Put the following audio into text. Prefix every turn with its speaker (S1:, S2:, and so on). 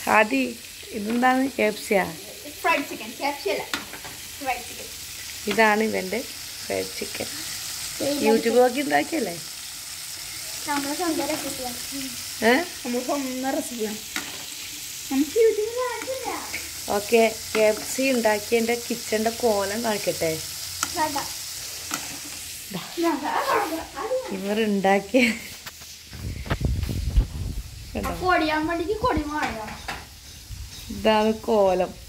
S1: ആദി ഇതെന്താണ് കേപ്സിയാ
S2: fried chicken ക്യാപ്ഷ്യല്ല ഫ്രൈഡ് ചിക്കൻ
S1: ഇതാണ് ഇവൻ്റെ ഫ്രൈഡ് ചിക്കൻ യൂട്യൂബ് നോക്കി ഉണ്ടാക്കിയല്ലേ
S2: നമ്മുടെ സ്വന്തം റെസിപ്പിയാണ്
S1: ഏ
S2: നമ്മൾ സ്വന്തം റെസിപ്പിയാണ് നമുക്ക് യൂട്യൂബിൽ കാണിച്ചില്ല
S1: ഓക്കെ കെ എഫ് സി ഉണ്ടാക്കിയതിൻ്റെ കിച്ചൻ്റെ കോലം കാണിക്കട്ടെ
S2: വേണ്ട
S1: ഇവർ ഉണ്ടാക്കിയ കണ്ടോ
S2: കൊടിയാൻ വേണ്ടിക്ക് കൊടി മാറിയോ
S1: ഇതാണ് കോലം